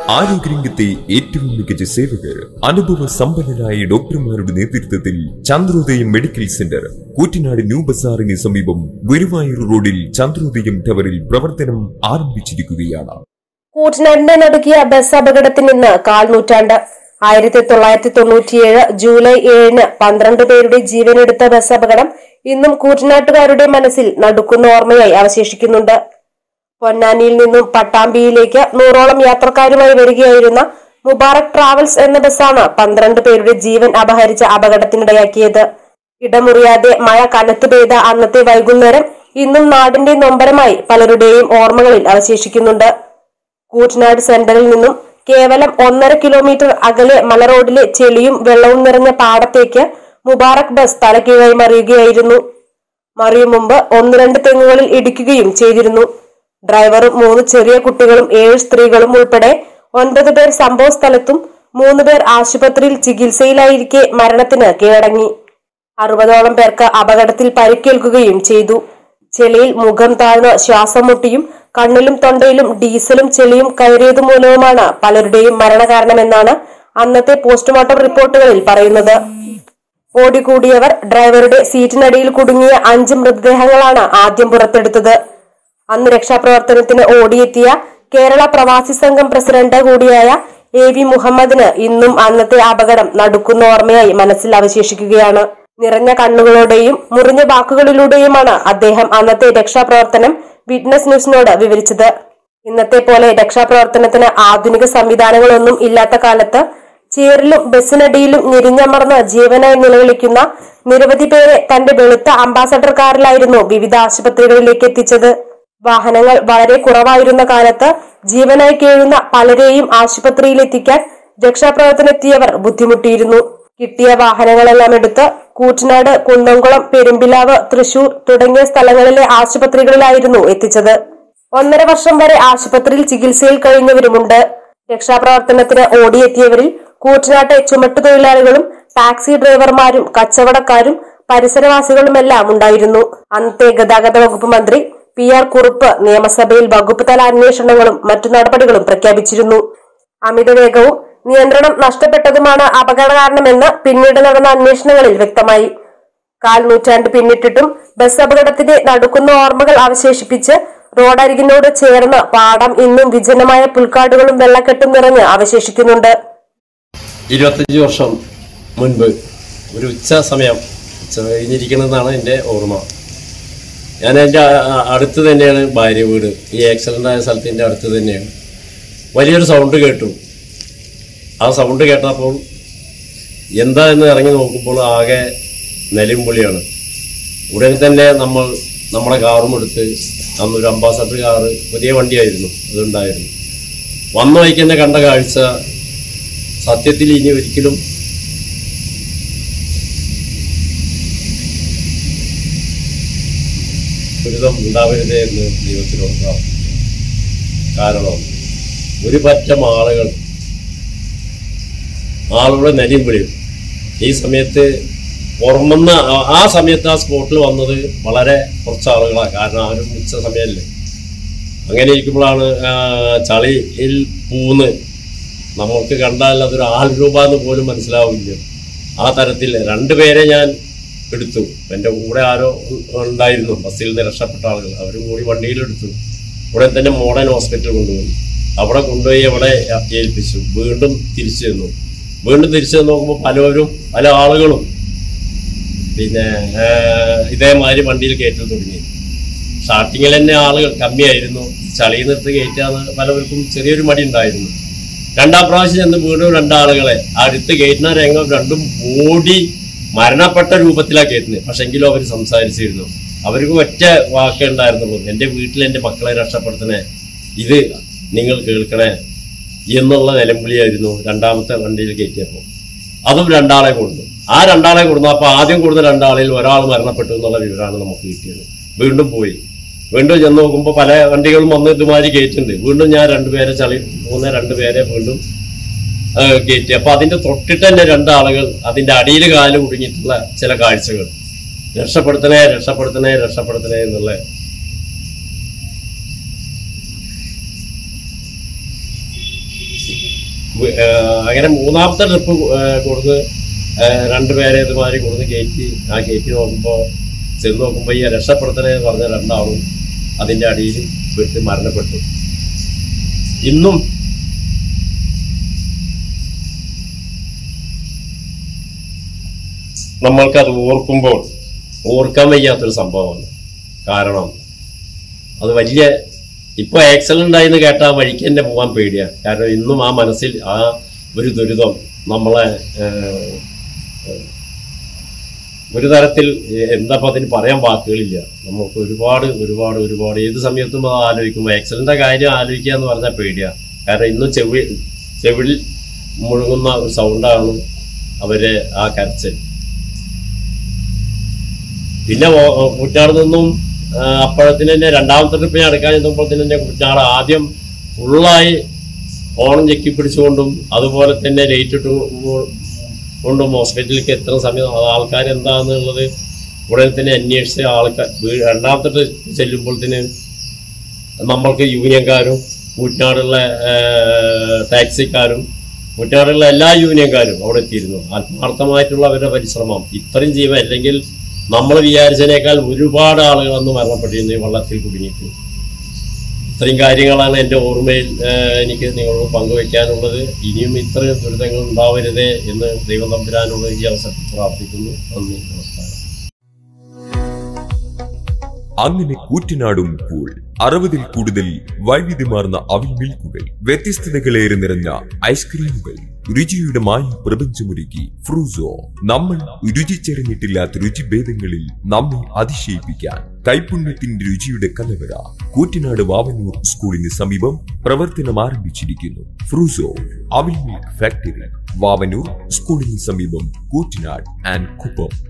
ആരോഗ്യരംഗത്തെ ഏറ്റവും മികച്ച സേവകർ അനുഭവ സമ്പന്നരായ ഡോക്ടർമാരുടെ നേതൃത്വത്തിൽ Chandrodayam medical centre Koottanad new ബസാറിന് സമീപം ഗുരുവായൂർ റോഡിൽ ചന്ദ്രോദയം ടവറിൽ പ്രവർത്തനം ആരംഭിച്ചിരിക്കുകയാണ് കൂറ്റനാടിനെ നടുക്കിയ ബസ് അപകടത്തിൽ നിന്ന് കാൽ നൂറ്റാണ്ട് ആയിരത്തി തൊള്ളായിരത്തി തൊണ്ണൂറ്റിയേഴ് ജൂലൈ ഏഴിന് പന്ത്രണ്ട് പേരുടെ ജീവനെടുത്ത ബസ് അപകടം ഇന്നും കൂറ്റനാട്ടുകാരുടെ മനസ്സിൽ നടുക്കുന്ന ഓർമ്മയായി അവശേഷിക്കുന്നുണ്ട് പൊന്നാനിയിൽ നിന്നും പട്ടാമ്പിയിലേക്ക് നൂറോളം യാത്രക്കാരുമായി വരികയായിരുന്ന മുബാറക് ട്രാവൽസ് എന്ന ബസ്സാണ് പന്ത്രണ്ട് പേരുടെ ജീവൻ അപഹരിച്ച അപകടത്തിനിടയാക്കിയത് ഇടമുറിയാതെ മഴ കനത്തു പെയ്ത അന്നത്തെ വൈകുന്നേരം ഇന്നും നാടിന്റെ നൊമ്പരമായി പലരുടെയും ഓർമ്മകളിൽ അവശേഷിക്കുന്നുണ്ട് കൂറ്റനാട് സെന്ററിൽ നിന്നും കേവലം ഒന്നര കിലോമീറ്റർ അകലെ മലറോഡിലെ ചെളിയും വെള്ളവും നിറഞ്ഞ പാടത്തേക്ക് മുബാറക് ബസ് തലകീഴായി മറിയുകയായിരുന്നു മറിയും മുമ്പ് ഒന്ന് രണ്ട് തെങ്ങുകളിൽ ഇടിക്കുകയും ചെയ്തിരുന്നു ഡ്രൈവറും മൂന്ന് ചെറിയ കുട്ടികളും ഏഴ് സ്ത്രീകളും ഉൾപ്പെടെ ഒൻപത് പേർ സംഭവ സ്ഥലത്തും മൂന്ന് പേർ ആശുപത്രിയിൽ ചികിത്സയിലായിരിക്കെ മരണത്തിന് കീഴടങ്ങി അറുപതോളം പേർക്ക് അപകടത്തിൽ പരിക്കേൽക്കുകയും ചെയ്തു ചെളിയിൽ മുഖം താഴ്ന്ന് ശ്വാസം മുട്ടിയും കണ്ണിലും തൊണ്ടയിലും ഡീസലും ചെളിയും കയറിയത് മൂലവുമാണ് പലരുടെയും മരണകാരണമെന്നാണ് അന്നത്തെ പോസ്റ്റ്മോർട്ടം റിപ്പോർട്ടുകളിൽ പറയുന്നത് ഓടിക്കൂടിയവർ ഡ്രൈവറുടെ സീറ്റിനടിയിൽ കുടുങ്ങിയ അഞ്ച് മൃതദേഹങ്ങളാണ് ആദ്യം പുറത്തെടുത്തത് അന്ന് രക്ഷാപ്രവർത്തനത്തിന് ഓടിയെത്തിയ കേരള പ്രവാസി സംഘം പ്രസിഡന്റ് കൂടിയായ എ വി മുഹമ്മദിന് ഇന്നും അന്നത്തെ അപകടം നടുക്കുന്ന ഓർമ്മയായി മനസ്സിൽ അവശേഷിക്കുകയാണ് നിറഞ്ഞ കണ്ണുകളോടെയും മുറിഞ്ഞ വാക്കുകളിലൂടെയുമാണ് അദ്ദേഹം അന്നത്തെ രക്ഷാപ്രവർത്തനം വിറ്റ്നസ് ന്യൂസിനോട് വിവരിച്ചത് ഇന്നത്തെ പോലെ രക്ഷാപ്രവർത്തനത്തിന് ആധുനിക സംവിധാനങ്ങളൊന്നും ഇല്ലാത്ത കാലത്ത് ചേറിലും ബസ്സിനടിയിലും ഞെരിഞ്ഞമർന്ന് ജീവനായി നിലവിളിക്കുന്ന നിരവധി പേരെ തന്റെ വെളുത്ത അംബാസഡർ കാറിലായിരുന്നു വിവിധ ആശുപത്രികളിലേക്ക് എത്തിച്ചത് വാഹനങ്ങൾ വളരെ കുറവായിരുന്ന കാലത്ത് ജീവനായി കേഴുന്ന പലരെയും ആശുപത്രിയിൽ എത്തിക്കാൻ രക്ഷാപ്രവർത്തനെത്തിയവർ ബുദ്ധിമുട്ടിയിരുന്നു കിട്ടിയ വാഹനങ്ങളെല്ലാം എടുത്ത് കൂറ്റനാട് കുന്നംകുളം പെരുമ്പിലാവ് തൃശൂർ തുടങ്ങിയ സ്ഥലങ്ങളിലെ ആശുപത്രികളിലായിരുന്നു എത്തിച്ചത് ഒന്നര വർഷം വരെ ആശുപത്രിയിൽ ചികിത്സയിൽ കഴിഞ്ഞവരുമുണ്ട് രക്ഷാപ്രവർത്തനത്തിന് ഓടിയെത്തിയവരിൽ കൂറ്റനാട്ടെ ചുമട്ടുതൊഴിലാളികളും ടാക്സി ഡ്രൈവർമാരും കച്ചവടക്കാരും പരിസരവാസികളുമെല്ലാം ഉണ്ടായിരുന്നു അന്നത്തെ ഗതാഗത വകുപ്പ് മന്ത്രി പി ആർ കുറുപ്പ് നിയമസഭയിൽ വകുപ്പ് തല അന്വേഷണങ്ങളും മറ്റു നടപടികളും പ്രഖ്യാപിച്ചിരുന്നു അമിതവേഗവും നിയന്ത്രണം നഷ്ടപ്പെട്ടതുമാണ് അപകട കാരണമെന്ന് പിന്നീട് നടന്ന അന്വേഷണങ്ങളിൽ വ്യക്തമായി കാൽ നൂറ്റാണ്ട് പിന്നിട്ടിട്ടും ബസ് അപകടത്തിന്റെ നടുക്കുന്ന ഓർമ്മകൾ അവശേഷിപ്പിച്ച് റോഡരികിനോട് ചേർന്ന് പാടം ഇന്നും വിജനമായ പുൽക്കാടുകളും വെള്ളക്കെട്ടും നിറഞ്ഞ് അവശേഷിക്കുന്നുണ്ട് ഇരുപത്തഞ്ച് വർഷം മുൻപ് ഒരു ഉച്ച സമയം ഉച്ച കഴിഞ്ഞിരിക്കണമെന്നാണ് എൻ്റെ ഓർമ്മ ഞാൻ എൻ്റെ അ- അടുത്ത് തന്നെയാണ് ഭാര്യ വീട് ഈ ആക്സിഡൻ്റ് ആയ സ്ഥലത്തിൻ്റെ അടുത്ത് തന്നെയാണ് വലിയൊരു സൗണ്ട് കേട്ടു ആ സൗണ്ട് കേട്ടപ്പോൾ എന്താ എന്ന് ഇറങ്ങി നോക്കുമ്പോൾ ആകെ നെലിമ്പുളിയാണ് ഉടൻ തന്നെ നമ്മൾ നമ്മുടെ കാറും എടുത്ത് അന്നൊരു അംബാസഡർ കാറ് പുതിയ വണ്ടിയായിരുന്നു അതുണ്ടായിരുന്നു വന്ന വഴിക്ക് തന്നെ കണ്ട കാഴ്ച സത്യത്തിൽ ഇനി ഒരിക്കലും ദുരിതം ഉണ്ടാവരുതേ എന്ന് ദൈവത്തിനോട് പ്രാർത്ഥിക്കുന്നു കാരണം ഒരു പറ്റം ആളുകൾ ആളുകളുടെ നരിയും വിളിയും ഈ സമയത്ത് പുറമെന്ന് ആ- ആ സമയത്ത് ആ സ്പോട്ടിൽ വന്നത് വളരെ കുറച്ച് ആളുകളാണ് കാരണം ആരും ഉച്ച സമയമല്ലേ അങ്ങനെ ഇരിക്കുമ്പോഴാണ് ആ, ചളിയിൽ പൂന്ന് നമുക്ക് കണ്ടാൽ അതൊരു ആൾ രൂപ എന്ന് പോലും മനസ്സിലാവില്ല ആ തരത്തിൽ രണ്ടുപേരെ ഞാൻ എടുത്തു എൻ്റെ കൂടെ ആരോ ഉണ്ടായിരുന്നു ബസ്സിൽ നിന്ന് രക്ഷപ്പെട്ട ആളുകൾ അവരും കൂടി വണ്ടിയിലെടുത്തു ഉടൻ തന്നെ മോഡേൺ ഹോസ്പിറ്റൽ കൊണ്ടുപോയി അവിടെ കൊണ്ടുപോയി അവിടെ ഏൽപ്പിച്ചു വീണ്ടും തിരിച്ചു ചെന്നു വീണ്ടും തിരിച്ചു ചെന്ന് നോക്കുമ്പോൾ പലവരും പല ആളുകളും പിന്നെ ആ, ഇതേമാതിരി വണ്ടിയിൽ കയറ്റി തുടങ്ങി സ്റ്റാർട്ടിങ്ങിൽ തന്നെ ആളുകൾ കമ്മിയായിരുന്നു ചളിയിൽ നിർത്ത് കയറ്റാന്ന് പലവർക്കും ചെറിയൊരു മടി ഉണ്ടായിരുന്നു രണ്ടാം പ്രാവശ്യം ചെന്ന് വീണ്ടും രണ്ടാളുകളെ അടുത്ത് കയറ്റുന്ന രംഗം രണ്ടും ഓടി മരണപ്പെട്ട രൂപത്തിലാണ് കയറ്റുന്നത് പക്ഷെ എങ്കിലും അവർ സംസാരിച്ചിരുന്നു അവർക്ക് ഒറ്റ വാക്കേ ഉണ്ടായിരുന്നുള്ളൂ എൻ്റെ വീട്ടിൽ എൻ്റെ മക്കളെ രക്ഷപ്പെടുത്തണേ ഇത് നിങ്ങൾ കേൾക്കണേ എന്നുള്ള നിലവിളിയായിരുന്നു രണ്ടാമത്തെ വണ്ടിയിൽ കയറ്റിയപ്പോൾ അതും രണ്ടാളെ കൊടുത്തു ആ രണ്ടാളെ കൊടുത്തു അപ്പോൾ ആദ്യം കൊടുത്ത രണ്ടാളിൽ ഒരാൾ മരണപ്പെട്ടു എന്നുള്ള വിവരമാണ് നമുക്ക് കിട്ടിയത് വീണ്ടും പോയി വീണ്ടും ചെന്ന് നോക്കുമ്പോൾ പല വണ്ടികളും വന്ന് ഇതുമാതിരി കയറ്റുണ്ട് വീണ്ടും ഞാൻ രണ്ടുപേരെ ചളി മൂന്ന് രണ്ടുപേരെ വീണ്ടും ആ, കയറ്റി അപ്പൊ അതിന്റെ തൊട്ടിട്ട് തന്നെ രണ്ടാളുകൾ അതിന്റെ അടിയിൽ കാല് കുടുങ്ങിയിട്ടുള്ള ചില കാഴ്ചകൾ രക്ഷപ്പെടുത്തണേ രക്ഷപ്പെടുത്തണേ രക്ഷപ്പെടുത്തണേ എന്നുള്ള വി- ആ, അങ്ങനെ മൂന്നാമത്തെ ട്രിപ്പ് കൊടുത്ത് ആ, രണ്ടുപേരെ ഇതുമാതിരി കൊടുത്ത് കയറ്റി ആ കയറ്റി നോക്കുമ്പോൾ ചെന്ന് നോക്കുമ്പോൾ ഈ രക്ഷപ്പെടുത്തണേ എന്ന് പറഞ്ഞ രണ്ടാളും അതിൻ്റെ അടിയിൽ വിട്ട് മരണപ്പെട്ടു ഇന്നും നമ്മൾക്കത് ഓർക്കുമ്പോൾ ഓർക്കാൻ വയ്യാത്തൊരു സംഭവമാണ് കാരണം അത് വലിയ ഇപ്പൊ ആക്സിഡന്റ് ആയെന്ന് കേട്ടാൽ ആ വഴിക്ക് തന്നെ പോകാൻ പേടിയാണ് കാരണം ഇന്നും ആ മനസ്സിൽ ആ ഒരു ദുരിതം നമ്മളെ ഏഹ്, ഏഹ്, ഒരു തരത്തിൽ എന്താ ഇപ്പൊ അതിന് പറയാൻ വാക്കുകളില്ല നമുക്ക് ഒരുപാട് ഒരുപാട് ഒരുപാട് ഏത് സമയത്തും അത് ആലോചിക്കുമ്പോൾ ആക്സിഡന്റ് കാര്യം ആലോചിക്കുക എന്ന് പറഞ്ഞാൽ പേടിയാണ് കാരണം ഇന്നും ചെവി ചെവിൽ മുഴുകുന്ന ഒരു സൗണ്ടാണ് അവരെ ആ കരച്ചൽ പിന്നെ ഓ- കുറ്റാട് നിന്നും ആ, അപ്പോഴത്തിന് തന്നെ രണ്ടാമത്തെ ട്രിപ്പ് ഞാൻ എടുക്കാൻ ചെന്നപ്പോഴത്തിന് തന്നെ കുറ്റാട് ആദ്യം ഫുള്ളായി ഓണം ചെക്കി പിടിച്ചുകൊണ്ടും അതുപോലെ തന്നെ ലൈറ്റ് ഇട്ട് കൊണ്ടും ഹോസ്പിറ്റലിലേക്ക് എത്തുന്ന സമയം ആൾക്കാർ എന്താണെന്നുള്ളത് ഉടനെ തന്നെ അന്വേഷിച്ച് ആൾക്കാർ വീ- രണ്ടാമത്തെ ട്രിപ്പ് ചെല്ലുമ്പോഴത്തിന് നമ്മൾക്ക് യൂണിയൻകാരും കൂറ്റനാടുള്ള ടാക്സിക്കാരും കൂറ്റനാടുള്ള എല്ലാ യൂണിയൻകാരും അവിടെ എത്തിയിരുന്നു ആത്മാർത്ഥമായിട്ടുള്ള അവരുടെ പരിശ്രമം ഇത്രയും ജീവൻ അല്ലെങ്കിൽ നമ്മൾ വിചാരിച്ചതിനേക്കാൾ ഒരുപാട് ആളുകൾ അന്ന് മരണപ്പെട്ടിരുന്നു ഈ വള്ളത്തിൽ കുടുങ്ങിയിട്ട് ഇത്രയും കാര്യങ്ങളാണ് എൻ്റെ ഓർമ്മയിൽ ആ, എനിക്ക് നിങ്ങളോട് പങ്കുവയ്ക്കാനുള്ളത് ഇനിയും ഇത്രയും ദുരിതങ്ങൾ ഉണ്ടാവരുതേ എന്ന് ദൈവം തമ്പുരാനോട് ഈ അവസരത്തിൽ പ്രാർത്ഥിക്കുന്നു നന്ദി നമസ്കാരം അങ്ങനെ കൂറ്റനാടും കൂൾ അറുപതിൽ കൂടുതൽ വൈവിധ്യമാർന്ന അവിൽ മിൽക്കുകൾ വ്യത്യസ്തതകളേറെ നിറഞ്ഞ ഐസ്ക്രീമുകൾ രുചിയുടെ മായ പ്രപഞ്ചമൊരുക്കി ഫ്രൂസോ നമ്മൾ രുചിച്ചറിഞ്ഞിട്ടില്ലാത്ത രുചിഭേദങ്ങളിൽ നമ്മെ അതിശയിപ്പിക്കാൻ കൈപുണ്യത്തിന്റെ രുചിയുടെ കലവറ കൂറ്റനാട് വാവനൂർ സ്കൂളിന് സമീപം പ്രവർത്തനം ആരംഭിച്ചിരിക്കുന്നു ഫ്രൂസോ അവിൽ മിൽക്ക് ഫാക്ടറി വാവനൂർ സ്കൂളിന് സമീപം കൂറ്റനാട് ആൻഡ് കുപ്പം